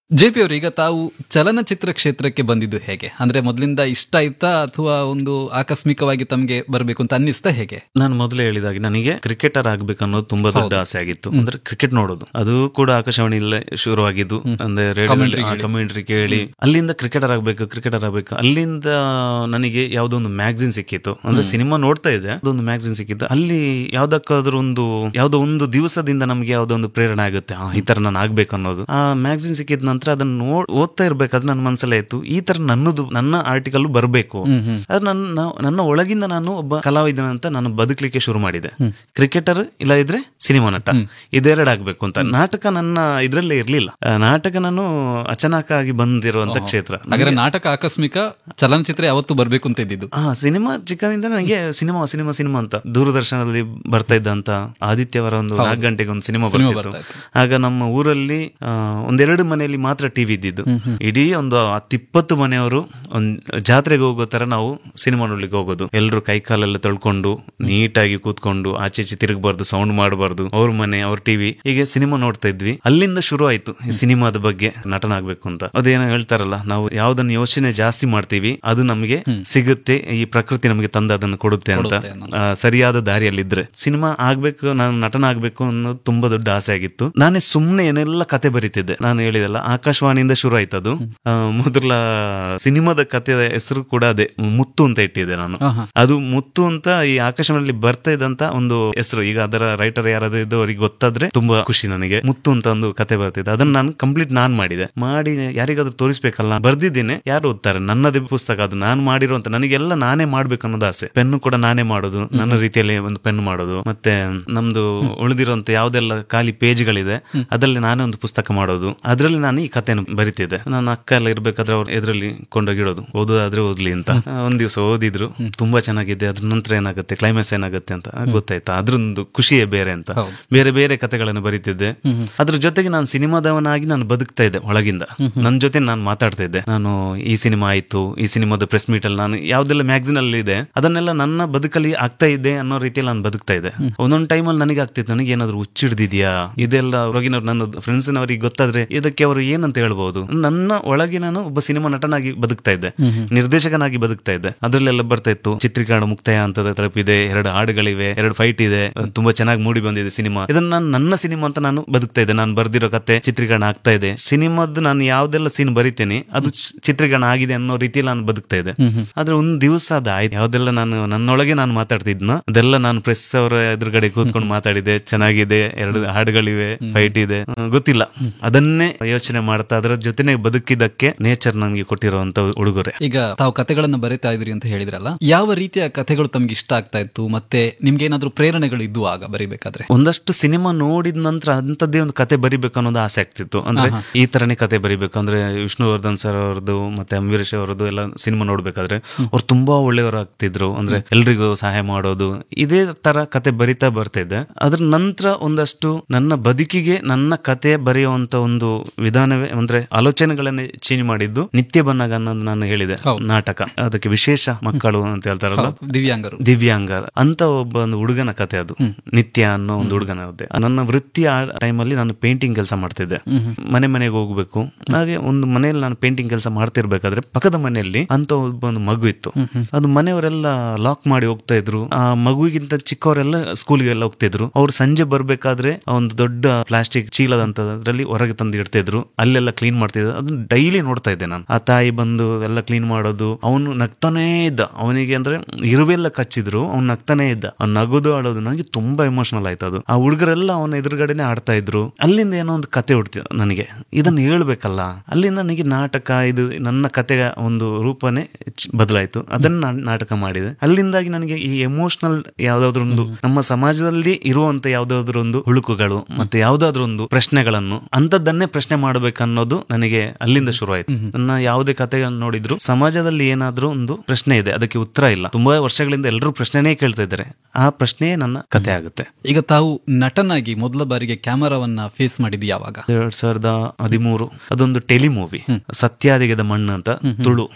J P ಅವರು ಈಗ ತಾವು ಚಲನಚಿತ್ರ ಕ್ಷೇತ್ರಕ್ಕೆ ಬಂದಿದ್ದು ಹೇಗೆ ಅಂದ್ರೆ ಮೊದಲಿಂದ ಇಷ್ಟ ಆಯ್ತಾ ಅಥವಾ ಒಂದು ಆಕಸ್ಮಿಕವಾಗಿ ತಮಗೆ ಬರಬೇಕು ಅಂತ ಅನ್ನಿಸ್ತಾ ಹೇಗೆ ನಾನು ಮೊದಲೇ ಹೇಳಿದಾಗೆ ನನಗೆ ಕ್ರಿಕೆಟರ್ ಆಗ್ಬೇಕು ಅನ್ನೋದು ತುಂಬಾ ದೊಡ್ಡ ಆಸೆ ಆಗಿತ್ತು ಅಂದ್ರೆ ಕ್ರಿಕೆಟ್ ನೋಡೋದು ಅದು ಕೂಡ ಆಕಾಶವಾಣಿಯಲ್ಲೇ ಶುರುವಾಗಿದ್ದು ಅಂದ್ರೆ ರೇಡಿಯೋದಲ್ಲಿ ಕಮೆಂಟ್ರಿ ಕೇಳಿ ಅಲ್ಲಿಂದ ಕ್ರಿಕೆಟರ್ ಆಗ್ಬೇಕು ಕ್ರಿಕೆಟರ್ ಆಗ್ಬೇಕು ಅಲ್ಲಿಂದ ನನಗೆ ಯಾವ್ದೋ ಒಂದು ಮ್ಯಾಗ್ಝಿನ್ ಸಿಕ್ಕಿತ್ತು ಅಂದ್ರೆ ಸಿನಿಮಾ ನೋಡ್ತಾ ಇದ್ದೆ ಅದೊಂದು ಮ್ಯಾಗ್ಝಿನ್ ಸಿಕ್ಕಿತ್ತು ಅಲ್ಲಿ ಯಾವ್ದಕ್ಕಾದ್ರೂ ಒಂದು ಯಾವ್ದೋ ಒಂದು ದಿವಸದಿಂದ ನಮ್ಗೆ ಯಾವ್ದೋ ಒಂದು ಪ್ರೇರಣೆ ಆಗುತ್ತೆ ಆ, ಈ ತರ ನಾನು ಆಗ್ಬೇಕು ಅನ್ನೋದು ಆ ಮ್ಯಾಗ್ಝಿನ್ ಸಿಕ್ಕಿದ ನಂತರ ಅದನ್ನ ನೋಡ್ ಓದ್ತಾ ಇರ್ಬೇಕಾದ್ರೆ ನನ್ನ ಮನಸ್ಸಲ್ಲೇ ಇತ್ತು ಈ ತರ ನನ್ನದು ನನ್ನ ಆರ್ಟಿಕಲ್ ಬರಬೇಕು ಅದು ನನ್ನ ನನ್ನ ಒಳಗಿಂದ ನಾನು ಒಬ್ಬ ಕಲಾವಿದನ ಅಂತ ನಾನು ಬದುಕಲಿಕ್ಕೆ ಶುರು ಮಾಡಿದೆ ಕ್ರಿಕೆಟರ್ ಇಲ್ಲ ಇದ್ರೆ ಸಿನಿಮಾ ನಟ ಇದೆರಡು ಆಗ್ಬೇಕು ಅಂತ ನಾಟಕ ನನ್ನ ಇದ್ರಲ್ಲೇ ಇರ್ಲಿಲ್ಲ ಆ, ನಾಟಕ ನಾನು ಅಚಾನಕ್ ಆಗಿ ಬಂದಿರುವಂತ ಕ್ಷೇತ್ರ ಹಾಗಾದ್ರೆ ನಾಟಕ ಆಕಸ್ಮಿಕ ಚಲನಚಿತ್ರ ಯಾವತ್ತು ಬರ್ಬೇಕು ಅಂತ ಇದ್ದಿದ್ದು ಆ ಸಿನಿಮಾ ಚಿಕ್ಕದಿಂದ ನನಗೆ ಸಿನಿಮಾ ಸಿನಿಮಾ ಸಿನಿಮಾ ಅಂತ ದೂರದರ್ಶನದಲ್ಲಿ ಬರ್ತಾ ಇದ್ದಂತ ಆದಿತ್ಯವಾರ ಒಂದು ನಾಲ್ಕು ಗಂಟೆಗೆ ಒಂದು ಸಿನಿಮಾ ಬರ್ತಿತ್ತು ಬರ್ತಾ ಆಗ ನಮ್ಮ ಊರಲ್ಲಿ ಆ, ಒಂದೆರಡು ಮನೆಯಲ್ಲಿ ಮಾತ್ರ ಟಿವಿ ಇದ್ದಿದ್ದು ಇಡೀ ಒಂದು ಹತ್ತಿಪ್ಪತ್ತು ಮನೆಯವರು ಒಂದ್ ಜಾತ್ರೆಗೆ ಹೋಗೋ ತರ ನಾವು ಸಿನಿಮಾ ನೋಡ್ಲಿಕ್ಕೆ ಹೋಗೋದು ಎಲ್ಲರೂ ಕೈ ಕಾಲೆಲ್ಲ ತೊಳ್ಕೊಂಡು ನೀಟಾಗಿ ಕೂತ್ಕೊಂಡು ಆಚೆ ಈಚೆ ತಿರುಗಬಾರ್ದು ಸೌಂಡ್ ಮಾಡಬಾರ್ದು ಅವ್ರ ಮನೆ ಅವ್ರ ಟಿವಿ ಹೀಗೆ ಸಿನಿಮಾ ನೋಡ್ತಾ ಇದ್ವಿ ಅಲ್ಲಿಂದ ಶುರು ಆಯ್ತು ಈ ಸಿನಿಮಾದ ಬಗ್ಗೆ ನಟನಾಗ್ಬೇಕು ಅಂತ ಅದೇನೋ ಹೇಳ್ತಾರಲ್ಲ ನಾವು ಯಾವ್ದನ್ನ ಯೋಚನೆ ಜಾಸ್ತಿ ಮಾಡ್ತೀವಿ ಅದು ನಮಗೆ ಸಿಗುತ್ತೆ ಈ ಪ್ರಕೃತಿ ನಮಗೆ ತಂದು ಅದನ್ನು ಕೊಡುತ್ತೆ ಅಂತ ಕೊಡುತ್ತೆ ಅನ್ನೋದು. ಆ, ಸರಿಯಾದ ದಾರಿಯಲ್ಲಿದ್ರೆ ಸಿನಿಮಾ ಆಗ್ಬೇಕು ನಾನು ನಟನ ಆಗ್ಬೇಕು ಅನ್ನೋದು ತುಂಬಾ ದೊಡ್ಡ ಆಸೆ ಆಗಿತ್ತು ನಾನೇ ಸುಮ್ನೆ ಏನೆಲ್ಲ ಕತೆ ಬರೀತಿದ್ದೆ ನಾನು ಹೇಳಿದಲ್ಲ ಆಕಾಶವಾಣಿಯಿಂದ ಶುರು ಆಯ್ತದು ಆ, ಮೊದಲ ಸಿನಿಮಾದ ಕತೆ ಹೆಸರು ಕೂಡ ಅದೇ ಮುತ್ತು ಅಂತ ಇಟ್ಟಿದ್ದೆ ನಾನು ಆಹಾ. ಅದು ಮುತ್ತು ಅಂತ ಈ ಆಕಾಶವಾಣಿಯಲ್ಲಿ ಬರ್ತಾ ಇದ್ದಂತ ಒಂದು ಹೆಸರು ಈಗ ಅದರ ರೈಟರ್ ಯಾರಾದ್ರೂ ಇದ್ದು ಅವ್ರಿಗೆ ಗೊತ್ತಾದ್ರೆ ತುಂಬಾ ಖುಷಿ ನನಗೆ ಮುತ್ತು ಅಂತ ಒಂದು ಕತೆ ಬರ್ತಿದೆ ಅದನ್ನ ನಾನು ಕಂಪ್ಲೀಟ್ ನಾನ್ ಮಾಡಿದೆ ಮಾಡಿ ಯಾರಿಗಾದ್ರೂ ತೋರಿಸ್ಬೇಕಲ್ಲ ಬರ್ದಿದ್ದೇನೆ ಯಾರು ಓದ್ತಾರೆ ನನ್ನದೇ ಪುಸ್ತಕ ಅದು ನಾನು ಮಾಡಿರುವಂತ ನನಗೆಲ್ಲ ನಾನೇ ಮಾಡ್ಬೇಕು ಅನ್ನೋದು ಆಸೆ ಪೆನ್ನು ಕೂಡ ನಾನೇ ಮಾಡೋದು ನನ್ನ ರೀತಿಯಲ್ಲಿ ಒಂದು ಪೆನ್ ಮಾಡೋದು ಮತ್ತೆ ನಮ್ದು ಉಳಿದಿರುವಂತ ಯಾವ್ದೆಲ್ಲ ಖಾಲಿ ಪೇಜ್ಗಳಿದೆ ಅದರಲ್ಲಿ ನಾನೇ ಒಂದು ಪುಸ್ತಕ ಮಾಡೋದು ಅದರಲ್ಲಿ ನಾನು ಈ ಕಥೆಯನ್ನು ಬರಿತಿದ್ದೆ ನನ್ನ ಅಕ್ಕ ಎಲ್ಲ ಇರ್ಬೇಕಾದ್ರೆ ಅವ್ರು ಎದುರಲ್ಲಿ ಕೊಂಡೋಗಿಡೋದು ಓದೋದಾದ್ರೆ ಓದ್ಲಿ ಅಂತ ಆ, ಒಂದ್ ದಿವಸ ಓದಿದ್ರು ತುಂಬಾ ಚೆನ್ನಾಗಿದೆ ಅದ್ರ ನಂತರ ಏನಾಗುತ್ತೆ ಕ್ಲೈಮ್ಯಾಕ್ಸ್ ಏನಾಗುತ್ತೆ ಅಂತ ಗೊತ್ತಾಯ್ತಾ ಅದ್ರೊಂದು ಖುಷಿಯೇ ಬೇರೆ ಅಂತ ಹೌದು. ಬೇರೆ ಬೇರೆ ಕಥೆಗಳನ್ನು ಬರೀತಿದ್ದೆ ಅದ್ರ ಜೊತೆಗೆ ನಾನು ಸಿನಿಮಾದವನಾಗಿ ನಾನು ಬದುಕ್ತಾ ಇದ್ದೆ ಒಳಗಿಂದ ನನ್ನ ಜೊತೆ ನಾನು ಮಾತಾಡ್ತಾ ಇದ್ದೆ ನಾನು ಈ ಸಿನಿಮಾ ಆಯ್ತು ಈ ಸಿನಿಮಾದ ಪ್ರೆಸ್ ಮೀಟ್ ಅಲ್ಲಿ ನಾನು ಯಾವ್ದೆಲ್ಲ ಮ್ಯಾಗ್ಝಿನ್ ಅಲ್ಲಿ ಇದೆ ಅದನ್ನೆಲ್ಲ ನನ್ನ ಬದುಕಲ್ಲಿ ಆಗ್ತಾ ಇದೆ ಅನ್ನೋ ರೀತಿಯಲ್ಲಿ ನಾನು ಬದುಕ್ತಾ ಇದ್ದೆ ಒಂದೊಂದು ಟೈಮಲ್ಲಿ ನನಗೆ ಆಗ್ತಿತ್ತು ನನಗೆ ಏನಾದ್ರು ಹುಚ್ಚಿಡ್ದಿದ್ಯಾ ಇದೆಲ್ಲ ಹೊರಗಿನವ್ರು ನನ್ನ ಫ್ರೆಂಡ್ಸ್ನವರಿಗೆ ಗೊತ್ತಾದ್ರೆ ಇದಕ್ಕೆ ಅವರು ಏನಂತ ಹೇಳ್ಬಹುದು ನನ್ನ ಒಳಗೆ ನಾನು ಒಬ್ಬ ಸಿನಿಮಾ ನಟನಾಗಿ ಬದುಕ್ತಾ ಇದ್ದೆ ನಿರ್ದೇಶಕನಾಗಿ ಬದುಕ್ತಾ ಇದ್ದೆ ಅದ್ರಲ್ಲೆಲ್ಲ ಬರ್ತಾ ಇತ್ತು ಚಿತ್ರೀಕರಣ ಮುಕ್ತಾಯ ಅಂತ ತಲುಪಿದೆ ಎರಡು ಹಾಡುಗಳಿವೆ ಎರಡು ಫೈಟ್ ಇದೆ ತುಂಬಾ ಚೆನ್ನಾಗಿ ಮೂಡಿ ಬಂದಿದೆ ಸಿನಿಮಾ ಇದನ್ನ ನಾನು ನನ್ನ ಸಿನಿಮಾ ಅಂತ ನಾನು ಬದುಕ್ತಾ ಇದ್ದೆ ನಾನು ಬರ್ದಿರೋ ಕತೆ ಚಿತ್ರೀಕರಣ ಆಗ್ತಾ ಇದೆ ಸಿನಿಮಾದ ನಾನು ಯಾವ್ದೆಲ್ಲ ಸೀನ್ ಬರಿತೇನೆ ಅದು ಚಿ- ಚಿತ್ರೀಕರಣ ಆಗಿದೆ ಅನ್ನೋ ರೀತಿಯಲ್ಲಿ ನಾನು ಬದುಕ್ತಾ ಇದ್ದೆ ಆದ್ರೆ ಒಂದು ದಿವಸ ಅದು ಆಯ್ತು ಯಾವ್ದೆಲ್ಲ ನಾನು ನನ್ನೊಳಗೆ ನಾನು ಮಾತಾಡ್ತಿದ್ನ ಅದೆಲ್ಲ ನಾನು ಪ್ರೆಸ್ ಅವರ ಎದುರುಗಡೆ ಕೂತ್ಕೊಂಡು ಮಾತಾಡಿದೆ ಚೆನ್ನಾಗಿದೆ ಎರಡು ಹಾಡುಗಳಿವೆ ಫೈಟ್ ಇದೆ ಹ್ಮ್, ಗೊತ್ತಿಲ್ಲ ಅದನ್ನೇ ಯೋಚನೆ ಮಾಡ್ತಾ ಅದರ ಜೊತೆನೆ ಬದುಕಿದ್ದಕ್ಕೆ ನೇಚರ್ ನನಗೆ ಕೊಟ್ಟಿರುವಂತ ಉಡುಗೊರೆ ಈಗ ತಾವು ಕತೆಗಳನ್ನ ಬರಿತಾ ಇದ್ರಿ ಅಂತ ಹೇಳಿದ್ರಲ್ಲ ಯಾವ ರೀತಿಯ ಕಥೆಗಳು ತಮ್ಗೆ ಇಷ್ಟ ಆಗ್ತಾ ಇತ್ತು ಮತ್ತೆ ನಿಮ್ಗೆ ಏನಾದ್ರೂ ಪ್ರೇರಣೆಗಳು ಇದ್ವು ಆಗ ಬರಿಬೇಕಾದ್ರೆ ಒಂದಷ್ಟು ಸಿನಿಮಾ ನೋಡಿದ ನಂತರ ಅಂತದ್ದೇ ಒಂದು ಕತೆ ಬರಿಬೇಕು ಅನ್ನೋದು ಆಸೆ ಆಗ್ತಿತ್ತು ಅಂದ್ರೆ ಈ ತರನೇ ಕತೆ ಬರಿಬೇಕು ಅಂದ್ರೆ ವಿಷ್ಣುವರ್ಧನ್ ಸರ್ ಅವರದ್ದು ಮತ್ತೆ ಅಂಬರೀಷ್ ಅವರದ್ದು ಎಲ್ಲ ಸಿನಿಮಾ ನೋಡ್ಬೇಕಾದ್ರೆ ಅವ್ರು ತುಂಬಾ ಒಳ್ಳೆಯವರು ಆಗ್ತಿದ್ರು ಅಂದ್ರೆ ಎಲ್ರಿಗೂ ಸಹಾಯ ಮಾಡೋದು ಇದೇ ತರ ಕತೆ ಬರಿತಾ ಬರ್ತಿದ್ದೆ ಅದ್ರ ನಂತರ ಒಂದಷ್ಟು ನನ್ನ ಬದುಕಿಗೆ ನನ್ನ ಕತೆ ಬರೆಯುವಂತ ಒಂದು ವಿಧಾನವೇ ಅಂದ್ರೆ ಆಲೋಚನೆಗಳನ್ನೇ ಚೇಂಜ್ ಮಾಡಿದ್ದು ನಿತ್ಯ ಬನ್ನಾಗ ಅನ್ನೋದು ನಾನು ಹೇಳಿದೆ ಹೌದು. ನಾಟಕ ಅದಕ್ಕೆ ವಿಶೇಷ ಮಕ್ಕಳು ಅಂತ ಹೇಳ್ತಾರಲ್ಲ ಹೌದು, ದಿವ್ಯಾಂಗರು ದಿವ್ಯಾಂಗ ಅಂತ ಒಬ್ಬ ಒಂದು ಹುಡುಗನ ಕತೆ ಅದು ನಿತ್ಯ ಅನ್ನೋ ಒಂದು ಹುಡುಗನ ಕತೆ ನನ್ನ ವೃತ್ತಿ ಆ ಟೈಮಲ್ಲಿ ನಾನು ಪೇಂಟಿಂಗ್ ಕೆಲಸ ಮಾಡ್ತಿದ್ದೆ ಮನೆ ಮನೆಗೆ ಹೋಗ್ಬೇಕು ಹಾಗೆ ಒಂದು ಮನೆಯಲ್ಲಿ ನಾನು ಪೇಂಟಿಂಗ್ ಕೆಲಸ ಮಾಡ್ತಿರ್ಬೇಕಾದ್ರೆ ಪಕ್ಕದ ಮನೆಯಲ್ಲಿ ಅಂತ ಒಬ್ಬ ಒಂದು ಮಗು ಇತ್ತು ಅದು ಮನೆಯವರೆಲ್ಲ ಲಾಕ್ ಮಾಡಿ ಹೋಗ್ತಾ ಇದ್ರು ಆ ಮಗುವಿಗಿಂತ ಚಿಕ್ಕವರೆಲ್ಲ ಸ್ಕೂಲ್ಗೆಲ್ಲ ಹೋಗ್ತಿದ್ರು ಅವ್ರು ಸಂಜೆ ಬರ್ಬೇಕಾದ್ರೆ ಆ ಒಂದು ದೊಡ್ಡ ಪ್ಲಾಸ್ಟಿಕ್ ಚೀಲದಂತದ್ರಲ್ಲಿ ಹೊರಗೆ ತಂದು ಇಡ್ತಿದ್ರು ಅಲ್ಲೆಲ್ಲ ಕ್ಲೀನ್ ಮಾಡ್ತಿದ್ರು ಅದನ್ನ ಡೈಲಿ ನೋಡ್ತಾ ಇದ್ದೆ ನಾನು ಆ ತಾಯಿ ಬಂದು ಎಲ್ಲ ಕ್ಲೀನ್ ಮಾಡೋದು ಅವನು ನಗ್ತಾನೇ ಇದ್ದ ಅವನಿಗೆ ಅಂದ್ರೆ ಇರುವೆಲ್ಲ ಕಚ್ಚಿದ್ರು ಅವ್ನು ನಗ್ತಾನೇ ಇದ್ದ ಅವ್ನು ನಗುದು ಆಡೋದು ನನಗೆ ತುಂಬಾ ಎಮೋಷನಲ್ ಆಯ್ತು ಅದು ಆ ಹುಡುಗರೆಲ್ಲ ಅವನ ಎದುರುಗಡೆನೆ ಆಡ್ತಾ ಇದ್ರು ಅಲ್ಲಿಂದ ಏನೋ ಒಂದು ಕತೆ ಹುಡ್ತಿದ ನನಗೆ ಇದನ್ನ ಹೇಳ್ಬೇಕಲ್ಲ ಅಲ್ಲಿಂದ ನನಗೆ ನಾಟಕ ಇದು ನನ್ನ ಕತೆಗ ಒಂದು ರೂಪನೇ ಚ್- ಬದಲಾಯ್ತು ಅದನ್ನ ನಾನ್ ನಾಟಕ ಮಾಡಿದೆ ಅಲ್ಲಿಂದಾಗಿ ನನಗೆ ಈ ಎಮೋಷನಲ್ ಯಾವ್ದಾದ್ರು ಒಂದು ನಮ್ಮ ಸಮಾಜದಲ್ಲಿ ಇರುವಂತ ಯಾವ್ದಾದ್ರು ಒಂದು ಹುಳುಕುಗಳು ಮತ್ತೆ ಯಾವ್ದಾದ್ರು ಒಂದು ಪ್ರಶ್ನೆಗಳನ್ನು ಅಂತದ್ದನ್ನೇ ಪ್ರಶ್ನೆ ಮಾಡ್ಬೇಕನ್ನೋದು ನನಗೆ ಅಲ್ಲಿಂದ ಶುರು ಆಯ್ತು ನನ್ನ ಯಾವುದೇ ಕತೆಗಳನ್ನು ನೋಡಿದ್ರು ಸಮಾಜದಲ್ಲಿ ಏನಾದ್ರೂ ಒಂದು ಪ್ರಶ್ನೆ ಇದೆ ಅದಕ್ಕೆ ಉತ್ತರ ಇಲ್ಲ ತುಂಬಾ ವರ್ಷಗಳಿಂದ ಎಲ್ಲರೂ ಪ್ರಶ್ನೆನೇ ಕೇಳ್ತಾ ಇದ್ದಾರೆ ಆ ಪ್ರಶ್ನೆಯೇ ನನ್ನ ಕತೆ ಆಗುತ್ತೆ ಈಗ ತಾವು ನಟನಾಗಿ ಮೊದಲ ಬಾರಿಗೆ ಕ್ಯಾಮರಾವನ್ನ ಫೇಸ್ ಮಾಡಿದ್ದು ಯಾವಾಗ ಎರಡ್ ಸಾವಿರದ ಹದಿಮೂರು ಅದೊಂದು ಟೆಲಿ ಮೂವಿ ಸತ್ಯಾದಿಗದ ಮಣ್ಣು ಅಂತ ತುಳು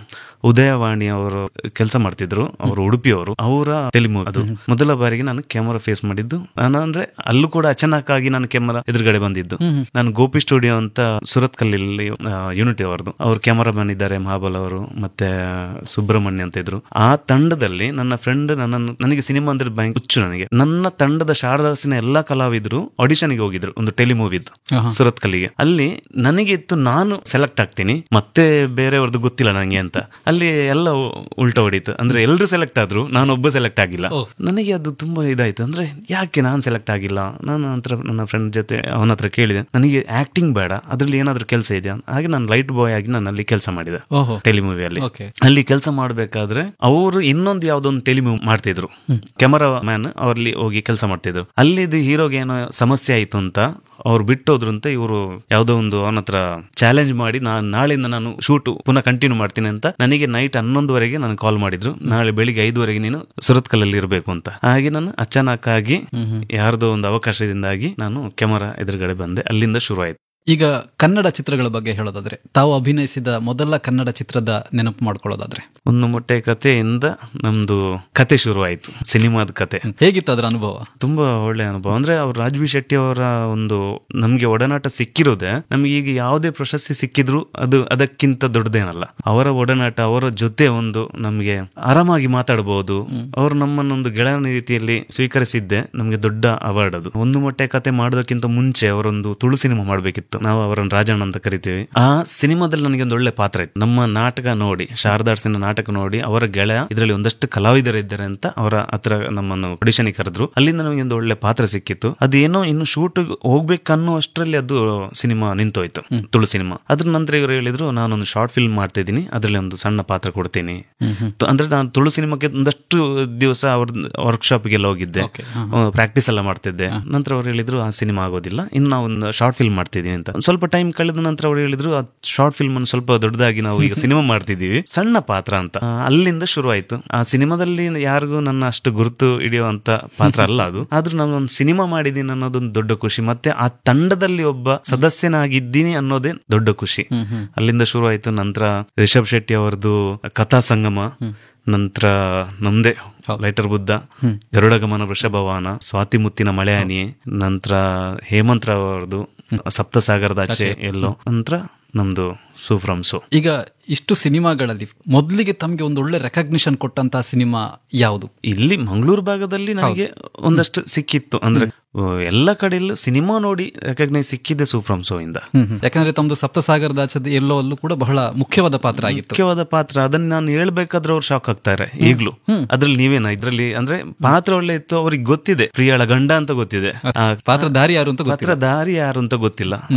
ಉದಯವಾಣಿ ಅವರು ಕೆಲಸ ಮಾಡ್ತಿದ್ರು ಅವರು ಉಡುಪಿಯವರು ಅವರ ಟೆಲಿಮೂವಿ ಅದು ಮೊದಲ ಬಾರಿಗೆ ನಾನು ಕ್ಯಾಮರಾ ಫೇಸ್ ಮಾಡಿದ್ದು ನಾನು ಅಂದ್ರೆ ಅಲ್ಲೂ ಕೂಡ ಅಚಾನಕ್ ಆಗಿ ನಾನು ಕ್ಯಾಮರಾ ಎದುರುಗಡೆ ಬಂದಿದ್ದು ನಾನು ಗೋಪಿ ಸ್ಟುಡಿಯೋ ಅಂತ ಸುರತ್ ಕಲ್ಲಲ್ಲಿ ಯೂನಿಟಿ ಅವರದು ಅವ್ರ ಕ್ಯಾಮರಾಮನ್ ಇದ್ದಾರೆ ಮಹಾಬಲ್ ಅವರು ಮತ್ತೆ ಸುಬ್ರಹ್ಮಣ್ಯ ಅಂತ ಇದ್ರು ಆ ತಂಡದಲ್ಲಿ ನನ್ನ ಫ್ರೆಂಡ್ ನನ್ನನ್ನು ನನಗೆ ಸಿನಿಮಾ ಅಂದ್ರೆ ಭಯಂಕರ ಹುಚ್ಚು ನನಗೆ ನನ್ನ ತಂಡದ ಶಾರದಾಸಿನ ಎಲ್ಲಾ ಕಲಾವಿದರು ಆಡಿಷನ್ಗೆ ಹೋಗಿದ್ರು ಒಂದು ಟೆಲಿಮೂವಿದ್ದು ಆಹಾ. ಸುರತ್ ಕಲ್ಲಿಗೆ ಅಲ್ಲಿ ನನಗೆ ಇತ್ತು ನಾನು ಸೆಲೆಕ್ಟ್ ಆಗ್ತೀನಿ ಮತ್ತೆ ಬೇರೆಯವ್ರದ್ದು ಗೊತ್ತಿಲ್ಲ ನಂಗೆ ಅಂತ ಅಲ್ಲಿ ಎಲ್ಲ ಉ- ಉಲ್ಟಾ ಹೊಡೀತು ಅಂದ್ರೆ ಎಲ್ರು ಸೆಲೆಕ್ಟ್ ಆದ್ರು ನಾನು ಒಬ್ಬ ಸೆಲೆಕ್ಟ್ ಆಗಿಲ್ಲ ಓ. ನನಗೆ ಅದು ತುಂಬಾ ಇದಾಯ್ತು ಅಂದ್ರೆ ಯಾಕೆ ನಾನು ಸೆಲೆಕ್ಟ್ ಆಗಿಲ್ಲ ನಾನು ನಂತರ ನನ್ನ ಫ್ರೆಂಡ್ ಜೊತೆ ಅವನ ಹತ್ರ ಕೇಳಿದೆ ನನಗೆ ಆಕ್ಟಿಂಗ್ ಬೇಡ ಅದ್ರಲ್ಲಿ ಏನಾದ್ರೂ ಕೆಲಸ ಇದೆಯಾ ಹಾಗೆ ನಾನು ಲೈಟ್ ಬಾಯ್ ಆಗಿ ನಾನು ಅಲ್ಲಿ ಕೆಲಸ ಮಾಡಿದೆ ಓಹೋ ಟೆಲಿಮೂವಿಯಲ್ಲಿ ಓಕೆ ಅಲ್ಲಿ ಕೆಲಸ ಮಾಡಬೇಕಾದ್ರೆ ಅವರು ಇನ್ನೊಂದು ಯಾವ್ದೊಂದು ಟೆಲಿಮೂವ್ ಮಾಡ್ತಿದ್ರು ಕ್ಯಾಮರಾ ಮ್ಯಾನ್ ಅವರಲ್ಲಿ ಹೋಗಿ ಕೆಲಸ ಮಾಡ್ತಿದ್ರು ಅಲ್ಲಿದ್ದು ಹೀರೋಗೆ ಏನೋ ಸಮಸ್ಯೆ ಆಯ್ತು ಅಂತ ಅವ್ರು ಬಿಟ್ಟೋದ್ರು ಅಂತ ಇವರು ಯಾವ್ದೋ ಒಂದು ಅವನ ಹತ್ರ ಚಾಲೆಂಜ್ ಮಾಡಿ ನಾನು ನಾಳೆಯಿಂದ ನಾನು ಶೂಟ್ ಪುನಃ ಕಂಟಿನ್ಯೂ ಮಾಡ್ತೀನಿ ಅಂತ ನನಗೆ ನೈಟ್ ಹನ್ನೊಂದುವರೆಗೆ ನನಗೆ ಕಾಲ್ ಮಾಡಿದ್ರು ನಾಳೆ ಬೆಳಿಗ್ಗೆ ಐದುವರೆಗೆ ನೀನು ಸುರತ್ಕಲ್ಲಲ್ಲಿ ಇರಬೇಕು ಅಂತ ಹಾಗೆ ನಾನು ಅಚಾನಕ್ ಆಗಿ ಯಾರ್ದೋ ಒಂದು ಅವಕಾಶದಿಂದಾಗಿ ನಾನು ಕ್ಯಾಮರಾ ಎದುರುಗಡೆ ಬಂದೆ ಅಲ್ಲಿಂದ ಶುರು ಆಯ್ತು ಈಗ ಕನ್ನಡ ಚಿತ್ರಗಳ ಬಗ್ಗೆ ಹೇಳೋದಾದ್ರೆ ತಾವು ಅಭಿನಯಿಸಿದ ಮೊದಲ ಕನ್ನಡ ಚಿತ್ರದ ನೆನಪು ಮಾಡ್ಕೊಳ್ಳೋದಾದ್ರೆ ಒಂದು ಮೊಟ್ಟೆ ಕಥೆಯಿಂದ ನಮ್ದು ಕತೆ ಶುರು ಆಯ್ತು ಸಿನಿಮಾದ ಕತೆ ಹೇಗಿತ್ತು ಅದರ ಅನುಭವ ತುಂಬಾ ಒಳ್ಳೆ ಅನುಭವ ಅಂದ್ರೆ ಅವ್ರು ರಾಜ್ಬಿ ಶೆಟ್ಟಿ ಅವರ ಒಂದು ನಮ್ಗೆ ಒಡನಾಟ ಸಿಕ್ಕಿರೋದೆ ನಮ್ಗೆ ಈಗ ಯಾವುದೇ ಪ್ರಶಸ್ತಿ ಸಿಕ್ಕಿದ್ರು ಅದು ಅದಕ್ಕಿಂತ ದೊಡ್ಡದೇನಲ್ಲ ಅವರ ಒಡನಾಟ ಅವರ ಜೊತೆ ಒಂದು ನಮ್ಗೆ ಆರಾಮಾಗಿ ಮಾತಾಡಬಹುದು ಅವರು ನಮ್ಮನ್ನೊಂದು ಗೆಳೆಯನ ರೀತಿಯಲ್ಲಿ ಸ್ವೀಕರಿಸಿದ್ದೆ ನಮ್ಗೆ ದೊಡ್ಡ ಅವಾರ್ಡ್ ಅದು ಒಂದು ಮೊಟ್ಟೆ ಕತೆ ಮಾಡೋದಕ್ಕಿಂತ ಮುಂಚೆ ಅವರೊಂದು ತುಳು ಸಿನಿಮಾ ಮಾಡ್ಬೇಕಿತ್ತು ನಾವು ಅವರನ್ನು ರಾಜಣ್ಣ ಅಂತ ಕರಿತೀವಿ ಆ ಸಿನಿಮಾದಲ್ಲಿ ನನಗೆ ಒಂದು ಒಳ್ಳೆ ಪಾತ್ರ ಇತ್ತು ನಮ್ಮ ನಾಟಕ ನೋಡಿ ಶಾರದಾರ್ಸಿನ ನಾಟಕ ನೋಡಿ ಅವರ ಗೆಳೆಯ ಇದರಲ್ಲಿ ಒಂದಷ್ಟು ಕಲಾವಿದರಿದ್ದಾರೆ ಅಂತ ಅವರ ಹತ್ರ ನಮ್ಮನ್ನು ಆಡಿಷನ್ ಕರೆದ್ರು ಅಲ್ಲಿಂದ ನಮಗೆ ಒಂದು ಒಳ್ಳೆ ಪಾತ್ರ ಸಿಕ್ಕಿತ್ತು ಅದೇನೋ ಇನ್ನು ಶೂಟ್ ಹೋಗ್ಬೇಕನ್ನೋ ಅಷ್ಟರಲ್ಲಿ ಅದು ಸಿನಿಮಾ ನಿಂತೋಯ್ತು ತುಳು ಸಿನಿಮಾ ಅದ್ರ ನಂತರ ಇವರು ಹೇಳಿದ್ರು ನಾನೊಂದು ಶಾರ್ಟ್ ಫಿಲ್ಮ್ ಮಾಡ್ತಾ ಇದ್ದೀನಿ ಅದರಲ್ಲಿ ಒಂದು ಸಣ್ಣ ಪಾತ್ರ ಕೊಡ್ತೀನಿ ತು- ಅಂದ್ರೆ ನಾನು ತುಳು ಸಿನಿಮಾಕ್ಕೆ ಒಂದಷ್ಟು ದಿವಸ ಅವ್ರ ವರ್ಕ್ಶಾಪ್ಗೆಲ್ಲ ಹೋಗಿದ್ದೆ Okay. ಪ್ರಾಕ್ಟೀಸ್ ಎಲ್ಲ ಮಾಡ್ತಿದ್ದೆ ನಂತರ ಅವ್ರು ಹೇಳಿದ್ರು ಆ ಸಿನಿಮಾ ಆಗೋದಿಲ್ಲ ಇನ್ನು ನಾವು ಒಂದು ಶಾರ್ಟ್ ಫಿಲ್ಮ್ ಮಾಡ್ತಿದ್ದೀನಿ ಅಂತ ಒಂದ್ ಸ್ವಲ್ಪ ಟೈಮ್ ಕಳೆದ ನಂತರ ಅವ್ರು ಹೇಳಿದ್ರು ಆ ಶಾರ್ಟ್ ಫಿಲ್ಮ್ ಅನ್ನು ಸ್ವಲ್ಪ ದೊಡ್ಡದಾಗಿ ನಾವು ಈಗ ಸಿನಿಮಾ ಮಾಡ್ತಿದ್ದೀವಿ ಸಣ್ಣ ಪಾತ್ರ ಅಂತ ಆ, ಅಲ್ಲಿಂದ ಶುರು ಆಯ್ತು ಆ ಸಿನಿಮಾದಲ್ಲಿ ಯಾರಿಗೂ ನನ್ನ ಅಷ್ಟು ಗುರುತು ಹಿಡಿಯುವಂತ ಪಾತ್ರ ಅಲ್ಲ ಅದು ಆದ್ರೂ ನಾನು ಒಂದು ಸಿನಿಮಾ ಮಾಡಿದ್ದೀನಿ ಅನ್ನೋದೊಂದು ದೊಡ್ಡ ಖುಷಿ ಮತ್ತೆ ಆ ತಂಡದಲ್ಲಿ ಒಬ್ಬ ಸದಸ್ಯನಾಗಿದ್ದೀನಿ ಅನ್ನೋದೇ ದೊಡ್ಡ ಖುಷಿ ಅಲ್ಲಿಂದ ಶುರು ಆಯ್ತು ನಂತರ ರಿಷಬ್ ಶೆಟ್ಟಿ ಅವರದು ಕಥಾ ಸಂಗಮ ನಂತರ ನಮ್ದೇ ಲೈಟರ್ ಬುದ್ಧ ಗರುಡಗಮನ ವೃಷಭವಾನ ಸ್ವಾತಿ ಮುತ್ತಿನ ಮಳೆಹನಿ ನಂತರ ಹೇಮಂತ್ ರಾವ್ ಅವರದು ಸಪ್ತಸಾಗರದ ಆಚೆ ಎಲ್ಲೋ ನಂತರ ನಮ್ದು ಸೂಫ್ರಮ್ಸು ಈಗ ಇಷ್ಟು ಸಿನಿಮಾಗಳಲ್ಲಿ ಮೊದಲಿಗೆ ತಮಗೆ ಒಂದು ಒಳ್ಳೆ ರೆಕಗ್ನಿಷನ್ ಕೊಟ್ಟಂತಹ ಸಿನಿಮಾ ಯಾವುದು ಇಲ್ಲಿ ಮಂಗಳೂರು ಭಾಗದಲ್ಲಿ ನನಗೆ ಒಂದಷ್ಟು ಸಿಕ್ಕಿತ್ತು ಅಂದ್ರೆ ಆ, ಎಲ್ಲ ಕಡೆಯಲ್ಲೂ ಸಿನಿಮಾ ನೋಡಿ ರೆಕಗ್ನೈಸ್ ಸಿಕ್ಕಿದೆ ಸೂಫ್ರಮ್ಸೋ ಇಂದ ಯಾಕಂದ್ರೆ ತಮ್ಮದು ಸಪ್ತಸಾಗರದ ಆಚೆದ ಎಲ್ಲೋ ಅಲ್ಲೂ ಕೂಡ ಬಹಳ ಮುಖ್ಯವಾದ ಪಾತ್ರ ಆಗಿತ್ತು ಮುಖ್ಯವಾದ ಪಾತ್ರ ಅದನ್ನ ನಾನು ಹೇಳ್ಬೇಕಾದ್ರೆ ಅವ್ರು ಶಾಕ್ ಆಗ್ತಾರೆ ಈಗ್ಲೂ ಅದ್ರಲ್ಲಿ ನೀವೇನ ಇದ್ರಲ್ಲಿ ಅಂದ್ರೆ ಪಾತ್ರ ಒಳ್ಳೆ ಇತ್ತು ಅವ್ರಿಗೆ ಗೊತ್ತಿದೆ ಪ್ರಿಯಾಳ ಗಂಡ ಅಂತ ಗೊತ್ತಿದೆ ಆ ಪಾತ್ರಧಾರಿ ಯಾರು ಅಂತ ಗೊತ್ತಿಲ್ಲ ಪಾತ್ರ ದಾರಿ ಯಾರು ಅಂತ ಗೊತ್ತಿಲ್ಲ